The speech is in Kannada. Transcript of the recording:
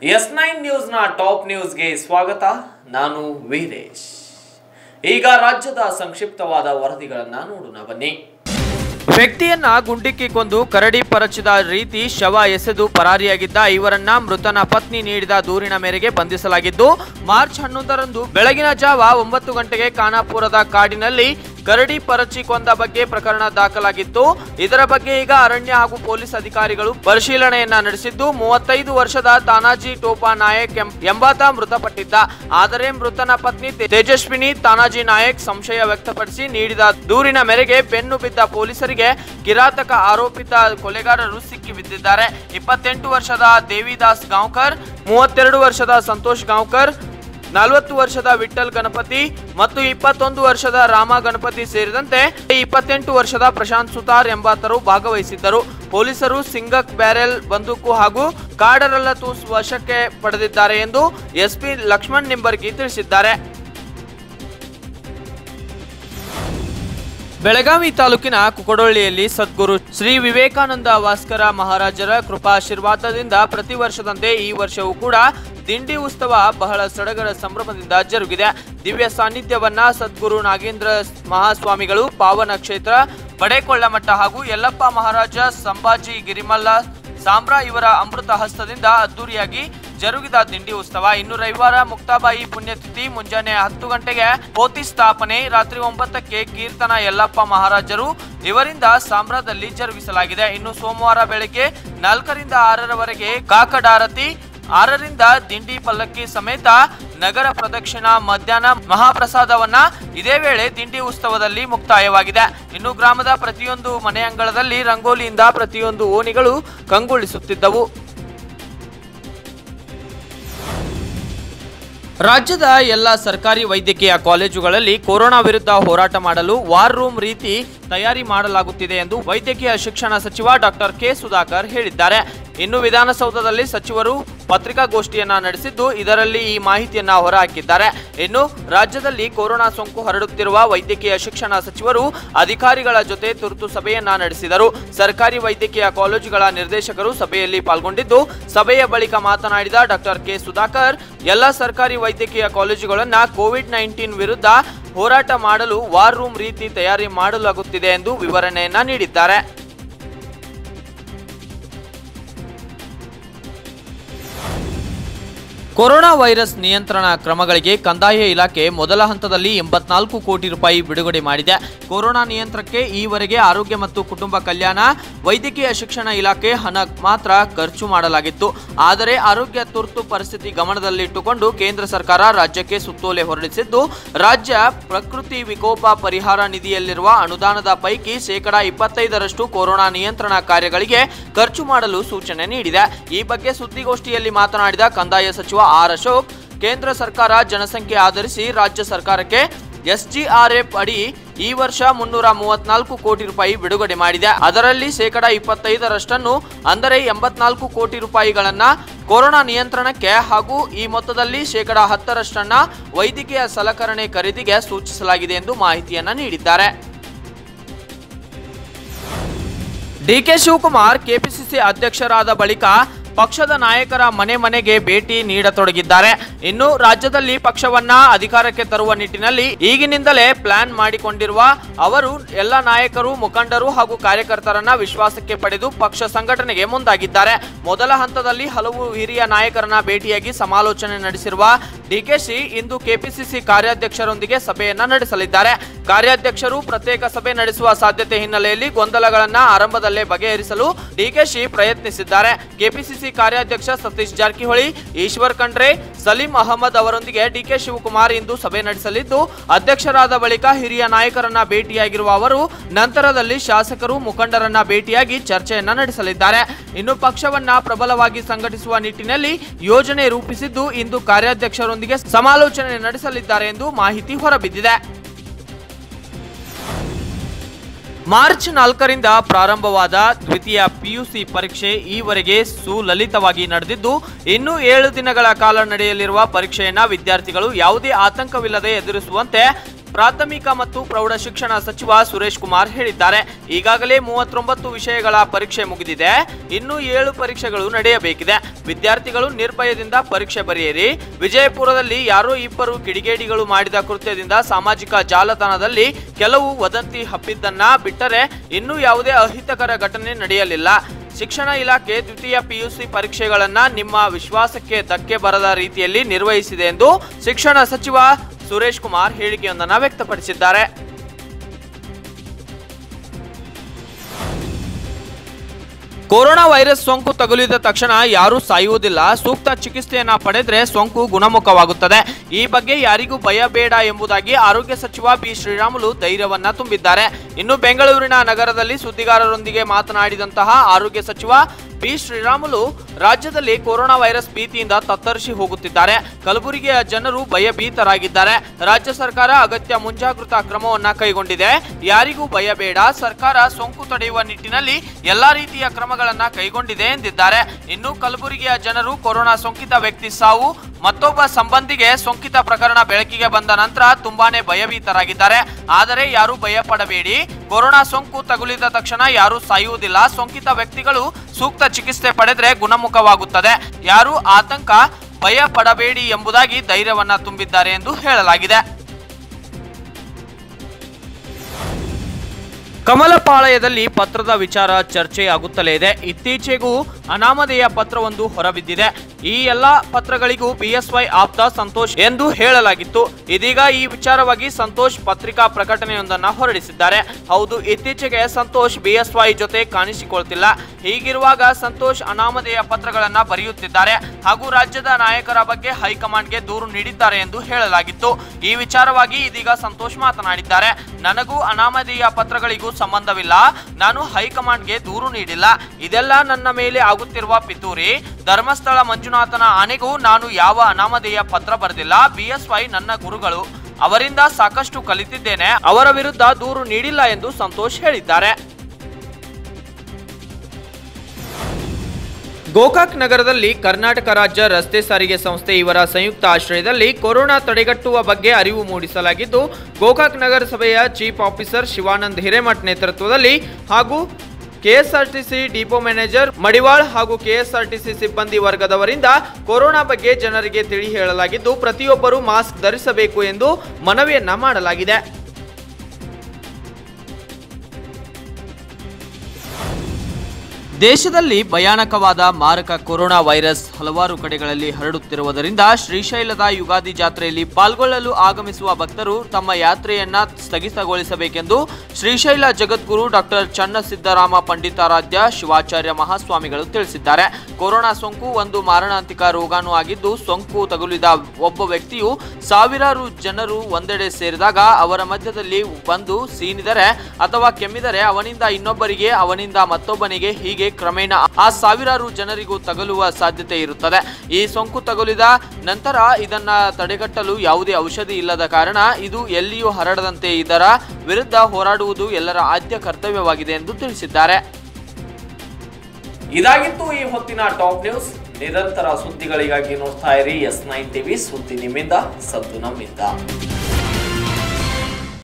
ಎಸ್ ನೈನ್ ನ್ಯೂಸ್ನ ಟಾಪ್ ನ್ಯೂಸ್ಗೆ ಸ್ವಾಗತ ನಾನು ವೀರೇಶ್ ಈಗ ರಾಜ್ಯದ ಸಂಕ್ಷಿಪ್ತವಾದ ವರದಿಗಳನ್ನ ನೋಡೋಣ ಬನ್ನಿ ವ್ಯಕ್ತಿಯನ್ನ ಗುಂಡಿಕ್ಕಿ ಕೊಂದು ಕರಡಿ ಪರಚಿದ ರೀತಿ ಶವ ಎಸೆದು ಪರಾರಿಯಾಗಿದ್ದ ಇವರನ್ನ ಮೃತನ ಪತ್ನಿ ನೀಡಿದ ದೂರಿನ ಮೇರೆಗೆ ಬಂಧಿಸಲಾಗಿದ್ದು ಮಾರ್ಚ್ ಹನ್ನೊಂದರಂದು ಬೆಳಗಿನ ಜಾವ ಒಂಬತ್ತು ಗಂಟೆಗೆ ಖಾನಾಪುರದ ಕಾಡಿನಲ್ಲಿ ಕರಡಿ ಪರಚಿ ಕೊಂದ ಬಗ್ಗೆ ಪ್ರಕರಣ ದಾಖಲಾಗಿತ್ತು ಇದರ ಬಗ್ಗೆ ಈಗ ಅರಣ್ಯ ಹಾಗೂ ಪೊಲೀಸ್ ಅಧಿಕಾರಿಗಳು ಪರಿಶೀಲನೆಯನ್ನ ನಡೆಸಿದ್ದು ಮೂವತ್ತೈದು ವರ್ಷದ ತಾನಾಜಿ ಟೋಪಾ ನಾಯಕ್ ಎಂ- ಎಂಬಾತ ಮೃತಪಟ್ಟಿದ್ದ ಆದರೆ ಮೃತನ ಪತ್ನಿ ತೇ- ತೇಜಸ್ವಿನಿ ತಾನಾಜಿ ನಾಯಕ್ ಸಂಶಯ ವ್ಯಕ್ತಪಡಿಸಿ ನೀಡಿದ ದೂರಿನ ಮೇರೆಗೆ ಬೆನ್ನು ಬಿದ್ದ ಪೊಲೀಸರಿಗೆ ಕಿರಾತಕ ಆರೋಪಿತ ಕೊಲೆಗಾರರು ಸಿಕ್ಕಿ ಬಿದ್ದಿದ್ದಾರೆ ಇಪ್ಪತ್ತೆಂಟು ವರ್ಷದ ದೇವಿದಾಸ್ ಗಾಂವ್ಕರ್ ಮೂವತ್ತೆರಡು ವರ್ಷದ ಸಂತೋಷ್ ಗಾಂವ್ಕರ್ ನಲವತ್ತು ವರ್ಷದ ವಿಠಲ್ ಗಣಪತಿ ಮತ್ತು ಇಪ್ಪತ್ತೊಂದು ವರ್ಷದ ರಾಮ ಗಣಪತಿ ಸೇರಿದಂತೆ ಇಪ್ಪತ್ತೆಂಟು ವರ್ಷದ ಪ್ರಶಾಂತ್ ಸುತಾರ್ ಎಂಬಾತರು ಭಾಗವಹಿಸಿದ್ದರು ಪೊಲೀಸರು ಸಿಂಗಕ್ ಬ್ಯಾರೆಲ್ ಬಂದೂಕು ಹಾಗೂ ಕಾಡರಲ್ಲ ತೂಸ್ ವಶಕ್ಕೆ ಪಡೆದಿದ್ದಾರೆ ಎಂದು ಎಸ್ಪಿ ಲಕ್ಷ್ಮಣ್ ನಿಂಬರ್ಗಿ ತಿಳಿಸಿದ್ದಾರೆ ಬೆಳಗಾವಿ ತಾಲೂಕಿನ ಕುಕಡೊಳ್ಳಿಯಲ್ಲಿ ಸದ್ಗುರು ಶ್ರೀ ವಿವೇಕಾನಂದ ಭಾಸ್ಕರ ಮಹಾರಾಜರ ಕೃಪಾಶೀರ್ವಾದದಿಂದ ಪ್ರತಿ ವರ್ಷದಂತೆ ಈ ವರ್ಷವೂ ಕೂಡ ದಿಂಡಿ ಉತ್ಸವ ಬಹಳ ಸಡಗರ ಸಂಭ್ರಮದಿಂದ ಜರುಗಿದೆ ದಿವ್ಯ ಸಾನ್ನಿಧ್ಯವನ್ನ ಸದ್ಗುರು ನಾಗೇಂದ್ರ ಮಹಾಸ್ವಾಮಿಗಳು ಪಾವನ ಕ್ಷೇತ್ರ ಬಡೇಕೊಳ್ಳಮಠ ಹಾಗೂ ಯಲ್ಲಪ್ಪ ಮಹಾರಾಜ ಸಂಭಾಜಿ ಗಿರಿಮಲ್ಲ ಸಾಂಬ್ರಾ ಇವರ ಅಮೃತ ಹಸ್ತದಿಂದ ಅದ್ದೂರಿಯಾಗಿ ಜರುಗಿದ ದಿಂಡಿ ಉತ್ಸವ ಇನ್ನು ರವಿವಾರ ಮುಕ್ತಾಬಾಯಿ ಪುಣ್ಯತಿಥಿ ಮುಂಜಾನೆ ಹತ್ತು ಗಂಟೆಗೆ ಪೋತಿ ಸ್ಥಾಪನೆ ರಾತ್ರಿ ಒಂಬತ್ತಕ್ಕೆ ಕೀರ್ತನ ಯಲ್ಲಪ್ಪ ಮಹಾರಾಜರು ಇವರಿಂದ ಸಾಂಬ್ರಾದಲ್ಲಿ ಜರುಗಿಸಲಾಗಿದೆ ಇನ್ನು ಸೋಮವಾರ ಬೆಳಗ್ಗೆ ನಾಲ್ಕರಿಂದ ಆರರವರೆಗೆ ಕಾಕಡಾರತಿ ಆರರಿಂದ ದಿಂಡಿ ಪಲ್ಲಕ್ಕಿ ಸಮೇತ ನಗರ ಪ್ರದಕ್ಷಿಣ ಮಧ್ಯಾಹ್ನ ಮಹಾಪ್ರಸಾದವನ್ನ ಇದೇ ವೇಳೆ ದಿಂಡಿ ಉತ್ಸವದಲ್ಲಿ ಮುಕ್ತಾಯವಾಗಿದೆ ಇನ್ನು ಗ್ರಾಮದ ಪ್ರತಿಯೊಂದು ಮನೆ ಅಂಗಳದಲ್ಲಿ ರಂಗೋಲಿಯಿಂದ ಪ್ರತಿಯೊಂದು ಓಣಿಗಳು ಕಂಗೊಳಿಸುತ್ತಿದ್ದವು ರಾಜ್ಯದ ಎಲ್ಲ ಸರ್ಕಾರಿ ವೈದ್ಯಕೀಯ ಕಾಲೇಜುಗಳಲ್ಲಿ ಕೊರೋನಾ ವಿರುದ್ಧ ಹೋರಾಟ ಮಾಡಲು ವಾರ್ ರೂಮ್ ರೀತಿ ತಯಾರಿ ಮಾಡಲಾಗುತ್ತಿದೆ ಎಂದು ವೈದ್ಯಕೀಯ ಶಿಕ್ಷಣ ಸಚಿವ ಡಾಕ್ಟರ್ ಕೆ ಸುಧಾಕರ್ ಹೇಳಿದ್ದಾರೆ ಇನ್ನು ವಿಧಾನಸೌಧದಲ್ಲಿ ಸಚಿವರು ಪತ್ರಿಕಾಗೋಷ್ಠಿಯನ್ನ ನಡೆಸಿದ್ದು ಇದರಲ್ಲಿ ಈ ಮಾಹಿತಿಯನ್ನ ಹೊರಹಾಕಿದ್ದಾರೆ ಇನ್ನು ರಾಜ್ಯದಲ್ಲಿ ಕೊರೋನಾ ಸೋಂಕು ಹರಡುತ್ತಿರುವ ವೈದ್ಯಕೀಯ ಶಿಕ್ಷಣ ಸಚಿವರು ಅಧಿಕಾರಿಗಳ ಜೊತೆ ತುರ್ತು ಸಭೆಯನ್ನ ನಡೆಸಿದರು ಸರ್ಕಾರಿ ವೈದ್ಯಕೀಯ ಕಾಲೇಜುಗಳ ನಿರ್ದೇಶಕರು ಸಭೆಯಲ್ಲಿ ಪಾಲ್ಗೊಂಡಿದ್ದು ಸಭೆಯ ಬಳಿಕ ಮಾತನಾಡಿದ ಡಾಕ್ಟರ್ ಕೆ ಸುಧಾಕರ್ ಎಲ್ಲ ಸರ್ಕಾರಿ ವೈದ್ಯಕೀಯ ಕಾಲೇಜುಗಳನ್ನ ಕೋವಿಡ್ ನೈನ್ಟೀನ್ ವಿರುದ್ಧ ಹೋರಾಟ ಮಾಡಲು ವಾರ್ ರೂಮ್ ರೀತಿ ತಯಾರಿ ಮಾಡಲಾಗುತ್ತಿದೆ ಎಂದು ವಿವರಣೆಯನ್ನ ನೀಡಿದ್ದಾರೆ ಕೊರೋನಾ ವೈರಸ್ ನಿಯಂತ್ರಣ ಕ್ರಮಗಳಿಗೆ ಕಂದಾಯ ಇಲಾಖೆ ಮೊದಲ ಹಂತದಲ್ಲಿ ಎಂಬತ್ನಾಲ್ಕು ಕೋಟಿ ರೂಪಾಯಿ ಬಿಡುಗಡೆ ಮಾಡಿದೆ ಕೊರೋನಾ ನಿಯಂತ್ರಣಕ್ಕೆ ಈವರೆಗೆ ಆರೋಗ್ಯ ಮತ್ತು ಕುಟುಂಬ ಕಲ್ಯಾಣ ವೈದ್ಯಕೀಯ ಶಿಕ್ಷಣ ಇಲಾಖೆ ಹಣ ಮಾತ್ರ ಖರ್ಚು ಮಾಡಲಾಗಿತ್ತು ಆದರೆ ಆರೋಗ್ಯ ತುರ್ತು ಪರಿಸ್ಥಿತಿ ಗಮನದಲ್ಲಿಟ್ಟುಕೊಂಡು ಕೇಂದ್ರ ಸರ್ಕಾರ ರಾಜ್ಯಕ್ಕೆ ಸುತ್ತೋಲೆ ಹೊರಡಿಸಿದ್ದು ರಾಜ್ಯ ಪ್ರಕೃತಿ ವಿಕೋಪ ಪರಿಹಾರ ನಿಧಿಯಲ್ಲಿರುವ ಅನುದಾನದ ಪೈಕಿ ಶೇಕಡಾ ಇಪ್ಪತ್ತೈದರಷ್ಟು ಕೊರೋನಾ ನಿಯಂತ್ರಣ ಕಾರ್ಯಗಳಿಗೆ ಖರ್ಚು ಮಾಡಲು ಸೂಚನೆ ನೀಡಿದೆ ಈ ಬಗ್ಗೆ ಸುದ್ದಿಗೋಷ್ಠಿಯಲ್ಲಿ ಮಾತನಾಡಿದ ಕಂದಾಯ ಸಚಿವ ಆರ್ ಅಶೋಕ್ ಕೇಂದ್ರ ಸರ್ಕಾರ ಜನಸಂಖ್ಯೆ ಆಧರಿಸಿ ರಾಜ್ಯ ಸರ್ಕಾರಕ್ಕೆ ಎಸ್ಜಿಆರ್ಎಫ್ ಅಡಿ ಈ ವರ್ಷ ಮುನ್ನೂರ ಮೂವತ್ನಾಲ್ಕು ಕೋಟಿ ರೂಪಾಯಿ ಬಿಡುಗಡೆ ಮಾಡಿದೆ ಅದರಲ್ಲಿ ಶೇಕಡಾ ಇಪ್ಪತ್ತೈದರಷ್ಟನ್ನು ಅಂದರೆ ಎಂಬತ್ನಾಲ್ಕು ಕೋಟಿ ರೂಪಾಯಿಗಳನ್ನ ಕೊರೋನಾ ನಿಯಂತ್ರಣಕ್ಕೆ ಹಾಗೂ ಈ ಮೊತ್ತದಲ್ಲಿ ಶೇಕಡಾ ಹತ್ತರಷ್ಟನ್ನ ವೈದ್ಯಕೀಯ ಸಲಕರಣೆ ಖರೀದಿಗೆ ಸೂಚಿಸಲಾಗಿದೆ ಎಂದು ಮಾಹಿತಿಯನ್ನ ನೀಡಿದ್ದಾರೆ ಡಿಕೆ ಶಿವಕುಮಾರ್ ಕೆಪಿಸಿಸಿ ಅಧ್ಯಕ್ಷರಾದ ಬಳಿಕ ಪಕ್ಷದ ನಾಯಕರ ಮನೆ ಮನೆಗೆ ಭೇಟಿ ನೀಡತೊಡಗಿದ್ದಾರೆ ಇನ್ನು ರಾಜ್ಯದಲ್ಲಿ ಪಕ್ಷವನ್ನ ಅಧಿಕಾರಕ್ಕೆ ತರುವ ನಿಟ್ಟಿನಲ್ಲಿ ಈಗಿನಿಂದಲೇ ಪ್ಲಾನ್ ಮಾಡಿಕೊಂಡಿರುವ ಅವರು ಎಲ್ಲ ನಾಯಕರು ಮುಖಂಡರು ಹಾಗೂ ಕಾರ್ಯಕರ್ತರನ್ನ ವಿಶ್ವಾಸಕ್ಕೆ ಪಡೆದು ಪಕ್ಷ ಸಂಘಟನೆಗೆ ಮುಂದಾಗಿದ್ದಾರೆ ಮೊದಲ ಹಂತದಲ್ಲಿ ಹಲವು ಹಿರಿಯ ನಾಯಕರನ್ನ ಭೇಟಿಯಾಗಿ ಸಮಾಲೋಚನೆ ನಡೆಸಿರುವ ಡಿಕೆಶಿ ಇಂದು ಕೆಪಿಸಿಸಿ ಕಾರ್ಯಾಧ್ಯಕ್ಷರೊಂದಿಗೆ ಸಭೆಯನ್ನ ನಡೆಸಲಿದ್ದಾರೆ ಕಾರ್ಯಾಧ್ಯಕ್ಷರು ಪ್ರತ್ಯೇಕ ಸಭೆ ನಡೆಸುವ ಸಾಧ್ಯತೆ ಹಿನ್ನೆಲೆಯಲ್ಲಿ ಗೊಂದಲಗಳನ್ನ ಆರಂಭದಲ್ಲೇ ಬಗೆಹರಿಸಲು ಡಿಕೆಶಿ ಪ್ರಯತ್ನಿಸಿದ್ದಾರೆ ಕೆಪಿಸಿಸಿ ಕಾರ್ಯಾಧ್ಯಕ್ಷ ಸತೀಶ್ ಜಾರಕಿಹೊಳಿ ಈಶ್ವರ್ ಖಂಡ್ರೆ ಸಲೀಂ ಅಹಮದ್ ಅವರೊಂದಿಗೆ ಡಿಕೆ ಶಿವಕುಮಾರ್ ಇಂದು ಸಭೆ ನಡೆಸಲಿದ್ದು ಅಧ್ಯಕ್ಷರಾದ ಬಳಿಕ ಹಿರಿಯ ನಾಯಕರನ್ನ ಭೇಟಿಯಾಗಿರುವ ಅವರು ನಂತರದಲ್ಲಿ ಶಾಸಕರು ಮುಖಂಡರನ್ನ ಭೇಟಿಯಾಗಿ ಚರ್ಚೆಯನ್ನ ನಡೆಸಲಿದ್ದಾರೆ ಇನ್ನು ಪಕ್ಷವನ್ನ ಪ್ರಬಲವಾಗಿ ಸಂಘಟಿಸುವ ನಿಟ್ಟಿನಲ್ಲಿ ಯೋಜನೆ ರೂಪಿಸಿದ್ದು ಇಂದು ಕಾರ್ಯಾಧ್ಯಕ್ಷರೊಂದಿಗೆ ಸಮಾಲೋಚನೆ ನಡೆಸಲಿದ್ದಾರೆ ಎಂದು ಮಾಹಿತಿ ಹೊರಬಿದ್ದಿದೆ ಮಾರ್ಚ್ ನಾಲ್ಕರಿಂದ ಪ್ರಾರಂಭವಾದ ದ್ವಿತೀಯ ಪಿಯುಸಿ ಪರೀಕ್ಷೆ ಈವರೆಗೆ ಸುಲಲಿತವಾಗಿ ನಡೆದಿದ್ದು ಇನ್ನು ಏಳು ದಿನಗಳ ಕಾಲ ನಡೆಯಲಿರುವ ಪರೀಕ್ಷೆಯನ್ನ ವಿದ್ಯಾರ್ಥಿಗಳು ಯಾವುದೇ ಆತಂಕವಿಲ್ಲದೆ ಎದುರಿಸುವಂತೆ ಪ್ರಾಥಮಿಕ ಮತ್ತು ಪ್ರೌಢ ಶಿಕ್ಷಣ ಸಚಿವ ಸುರೇಶ್ ಕುಮಾರ್ ಹೇಳಿದ್ದಾರೆ ಈಗಾಗಲೇ ಮೂವತ್ತೊಂಬತ್ತು ವಿಷಯಗಳ ಪರೀಕ್ಷೆ ಮುಗಿದಿದೆ ಇನ್ನು ಏಳು ಪರೀಕ್ಷೆಗಳು ನಡೆಯಬೇಕಿದೆ ವಿದ್ಯಾರ್ಥಿಗಳು ನಿರ್ಭಯದಿಂದ ಪರೀಕ್ಷೆ ಬರೆಯಿರಿ ವಿಜಯಪುರದಲ್ಲಿ ಯಾರೋ ಇಬ್ಬರು ಕಿಡಿಗೇಡಿಗಳು ಮಾಡಿದ ಕೃತ್ಯದಿಂದ ಸಾಮಾಜಿಕ ಜಾಲತಾಣದಲ್ಲಿ ಕೆಲವು ವದಂತಿ ಹಬ್ಬಿದ್ದನ್ನ ಬಿಟ್ಟರೆ ಇನ್ನೂ ಯಾವುದೇ ಅಹಿತಕರ ಘಟನೆ ನಡೆಯಲಿಲ್ಲ ಶಿಕ್ಷಣ ಇಲಾಖೆ ದ್ವಿತೀಯ ಪಿಯುಸಿ ಪರೀಕ್ಷೆಗಳನ್ನ ನಿಮ್ಮ ವಿಶ್ವಾಸಕ್ಕೆ ಧಕ್ಕೆ ಬರದ ರೀತಿಯಲ್ಲಿ ನಿರ್ವಹಿಸಿದೆ ಎಂದು ಶಿಕ್ಷಣ ಸಚಿವ ಸುರೇಶ್ ಕುಮಾರ್ ಹೇಳಿಕೆಯೊಂದನ್ನು ವ್ಯಕ್ತಪಡಿಸಿದ್ದಾರೆ ಕೊರೋನಾ ವೈರಸ್ ಸೋಂಕು ತಗುಲಿದ ತಕ್ಷಣ ಯಾರೂ ಸಾಯುವುದಿಲ್ಲ ಸೂಕ್ತ ಚಿಕಿತ್ಸೆಯನ್ನ ಪಡೆದ್ರೆ ಸೋಂಕು ಗುಣಮುಖವಾಗುತ್ತದೆ ಈ ಬಗ್ಗೆ ಯಾರಿಗೂ ಭಯ ಬೇಡ ಎಂಬುದಾಗಿ ಆರೋಗ್ಯ ಸಚಿವ ಬಿ ಶ್ರೀರಾಮುಲು ಧೈರ್ಯವನ್ನ ತುಂಬಿದ್ದಾರೆ ಇನ್ನು ಬೆಂಗಳೂರಿನ ನಗರದಲ್ಲಿ ಸುದ್ದಿಗಾರರೊಂದಿಗೆ ಮಾತನಾಡಿದಂತಹ ಆರೋಗ್ಯ ಸಚಿವ ಬಿ ಶ್ರೀರಾಮುಲು ರಾಜ್ಯದಲ್ಲಿ ಕೊರೋನಾ ವೈರಸ್ ಭೀತಿಯಿಂದ ತತ್ತರಿಸಿ ಹೋಗುತ್ತಿದ್ದಾರೆ ಕಲಬುರಗಿಯ ಜನರು ಭಯಭೀತರಾಗಿದ್ದಾರೆ ರಾಜ್ಯ ಸರ್ಕಾರ ಅಗತ್ಯ ಮುಂಜಾಗೃತಾ ಕ್ರಮವನ್ನ ಕೈಗೊಂಡಿದೆ ಯಾರಿಗೂ ಭಯ ಬೇಡ ಸರ್ಕಾರ ಸೋಂಕು ತಡೆಯುವ ನಿಟ್ಟಿನಲ್ಲಿ ಎಲ್ಲಾ ರೀತಿಯ ಕ್ರಮಗಳನ್ನ ಕೈಗೊಂಡಿದೆ ಎಂದಿದ್ದಾರೆ ಇನ್ನು ಕಲಬುರಗಿಯ ಜನರು ಕೊರೋನಾ ಸೋಂಕಿತ ವ್ಯಕ್ತಿ ಸಾವು ಮತ್ತೊಬ್ಬ ಸಂಬಂಧಿಗೆ ಸೋಂಕಿತ ಪ್ರಕರಣ ಬೆಳಕಿಗೆ ಬಂದ ನಂತರ ತುಂಬಾನೇ ಭಯಭೀತರಾಗಿದ್ದಾರೆ ಆದರೆ ಯಾರು ಭಯ ಪಡಬೇಡಿ ಕೊರೋನಾ ಸೋಂಕು ತಗುಲಿದ ತಕ್ಷಣ ಯಾರು ಸಾಯುವುದಿಲ್ಲ ಸೋಂಕಿತ ವ್ಯಕ್ತಿಗಳು ಸೂಕ್ತ ಚಿಕಿತ್ಸೆ ಪಡೆದ್ರೆ ಗುಣಮುಖವಾಗುತ್ತದೆ ಯಾರು ಆತಂಕ ಭಯ ಪಡಬೇಡಿ ಎಂಬುದಾಗಿ ಧೈರ್ಯವನ್ನ ತುಂಬಿದ್ದಾರೆ ಎಂದು ಹೇಳಲಾಗಿದೆ ಕಮಲಪಾಳಯದಲ್ಲಿ ಪತ್ರದ ವಿಚಾರ ಚರ್ಚೆಯಾಗುತ್ತಲೇ ಇದೆ ಇತ್ತೀಚೆಗೂ ಅನಾಮಧೇಯ ಪತ್ರವೊಂದು ಹೊರಬಿದ್ದಿದೆ ಈ ಎಲ್ಲ ಪತ್ರಗಳಿಗೂ ಬಿಎಸ್ವೈ ಆಪ್ತ ಸಂತೋಷ್ ಎಂದು ಹೇಳಲಾಗಿತ್ತು ಇದೀಗ ಈ ವಿಚಾರವಾಗಿ ಸಂತೋಷ್ ಪತ್ರಿಕಾ ಪ್ರಕಟಣೆಯೊಂದನ್ನ ಹೊರಡಿಸಿದ್ದಾರೆ ಹೌದು ಇತ್ತೀಚೆಗೆ ಸಂತೋಷ್ ಬಿಎಸ್ವೈ ಜೊತೆ ಕಾಣಿಸಿಕೊಳ್ತಿಲ್ಲ ಹೀಗಿರುವಾಗ ಸಂತೋಷ್ ಅನಾಮಧೇಯ ಪತ್ರಗಳನ್ನ ಬರೆಯುತ್ತಿದ್ದಾರೆ ಹಾಗೂ ರಾಜ್ಯದ ನಾಯಕರ ಬಗ್ಗೆ ಹೈಕಮಾಂಡ್ಗೆ ದೂರು ನೀಡಿದ್ದಾರೆ ಎಂದು ಹೇಳಲಾಗಿತ್ತು ಈ ವಿಚಾರವಾಗಿ ಇದೀಗ ಸಂತೋಷ್ ಮಾತನಾಡಿದ್ದಾರೆ ನನಗೂ ಅನಾಮಧೇಯ ಪತ್ರಗಳಿಗೂ ಸಂಬಂಧವಿಲ್ಲ ನಾನು ಹೈಕಮಾಂಡ್ಗೆ ದೂರು ನೀಡಿಲ್ಲ ಇದೆಲ್ಲ ನನ್ನ ಮೇಲೆ ಆಗುತ್ತಿರುವ ಪಿತೂರಿ ಧರ್ಮಸ್ಥಳ ಮಂಜುನಾಥನ ಆನೆಗೂ ನಾನು ಯಾವ ಅನಾಮಧೇಯ ಪತ್ರ ಬರೆದಿಲ್ಲ ಬಿಎಸ್ವೈ ನನ್ನ ಗುರುಗಳು ಅವರಿಂದ ಸಾಕಷ್ಟು ಕಲಿತಿದ್ದೇನೆ ಅವರ ವಿರುದ್ಧ ದೂರು ನೀಡಿಲ್ಲ ಎಂದು ಸಂತೋಷ್ ಹೇಳಿದ್ದಾರೆ ಗೋಕಾಕ್ ನಗರದಲ್ಲಿ ಕರ್ನಾಟಕ ರಾಜ್ಯ ರಸ್ತೆ ಸಾರಿಗೆ ಸಂಸ್ಥೆ ಇವರ ಸಂಯುಕ್ತ ಆಶ್ರಯದಲ್ಲಿ ಕೊರೋನಾ ತಡೆಗಟ್ಟುವ ಬಗ್ಗೆ ಅರಿವು ಮೂಡಿಸಲಾಗಿದ್ದು ಗೋಕಾಕ್ ನಗರಸಭೆಯ ಚೀಫ್ ಆಫೀಸರ್ ಶಿವಾನಂದ್ ಹಿರೇಮಠ್ ನೇತೃತ್ವದಲ್ಲಿ ಹಾಗೂ ಕೆಎಸ್ಆರ್ಟಿಸಿ ಡಿಪೋ ಮ್ಯಾನೇಜರ್ ಮಡಿವಾಳ್ ಹಾಗೂ ಕೆಎಸ್ಆರ್ಟಿಸಿ ಸಿಬ್ಬಂದಿ ವರ್ಗದವರಿಂದ ಕೊರೋನಾ ಬಗ್ಗೆ ಜನರಿಗೆ ತಿಳಿ ಹೇಳಲಾಗಿದ್ದು ಪ್ರತಿಯೊಬ್ಬರೂ ಮಾಸ್ಕ್ ಧರಿಸಬೇಕು ಎಂದು ಮನವಿಯನ್ನ ಮಾಡಲಾಗಿದೆ ದೇಶದಲ್ಲಿ ಭಯಾನಕವಾದ ಮಾರಕ ಕೊರೋನಾ ವೈರಸ್ ಹಲವಾರು ಕಡೆಗಳಲ್ಲಿ ಹರಡುತ್ತಿರುವುದರಿಂದ ಶ್ರೀಶೈಲದ ಯುಗಾದಿ ಜಾತ್ರೆಯಲ್ಲಿ ಪಾಲ್ಗೊಳ್ಳಲು ಆಗಮಿಸುವ ಭಕ್ತರು ತಮ್ಮ ಯಾತ್ರೆಯನ್ನ ಸ್ಥಗಿತಗೊಳಿಸಬೇಕೆಂದು ಶ್ರೀಶೈಲ ಜಗದ್ಗುರು ಡಾಕ್ಟರ್ ಚನ್ನಸಿದ್ದರಾಮ ಪಂಡಿತಾರಾಧ್ಯ ಶಿವಾಚಾರ್ಯ ಮಹಾಸ್ವಾಮಿಗಳು ತಿಳಿಸಿದ್ದಾರೆ ಕೊರೋನಾ ಸೋಂಕು ಒಂದು ಮಾರಣಾಂತಿಕ ರೋಗಾಣು ಆಗಿದ್ದು ಸೋಂಕು ತಗುಲಿದ ಒಬ್ಬ ವ್ಯಕ್ತಿಯು ಸಾವಿರಾರು ಜನರು ಒಂದೆಡೆ ಸೇರಿದಾಗ ಅವರ ಮಧ್ಯದಲ್ಲಿ ಬಂದು ಸೀನಿದರೆ ಅಥವಾ ಕೆಮ್ಮಿದರೆ ಅವನಿಂದ ಇನ್ನೊಬ್ಬರಿಗೆ ಅವನಿಂದ ಮತ್ತೊಬ್ಬನಿಗೆ ಹೀಗೆ ಕ್ರಮೇಣ ಆ ಸಾವಿರಾರು ಜನರಿಗೂ ತಗುಲುವ ಸಾಧ್ಯತೆ ಇರುತ್ತದೆ ಈ ಸೋಂಕು ತಗುಲಿದ ನಂತರ ಇದನ್ನ ತಡೆಗಟ್ಟಲು ಯಾವುದೇ ಔಷಧಿ ಇಲ್ಲದ ಕಾರಣ ಇದು ಎಲ್ಲಿಯೂ ಹರಡದಂತೆ ಇದರ ವಿರುದ್ಧ ಹೋರಾಡುವುದು ಎಲ್ಲರ ಆದ್ಯ ಕರ್ತವ್ಯವಾಗಿದೆ ಎಂದು ತಿಳಿಸಿದ್ದಾರೆ ಇದಾಗಿತ್ತು ಈ ಹೊತ್ತಿನ ಟಾಪ್ ನ್ಯೂಸ್ ನಿರಂತರ ಸುದ್ದಿಗಳಿಗಾಗಿ ನೋಡ್ತಾ ಇರಿ ಎಸ್ ನೈನ್ ಟಿವಿ ಸುದ್ದಿ ನಿಮ್ಮಿಂದ ಸದ್ದು ನಮ್ಮಿಂದ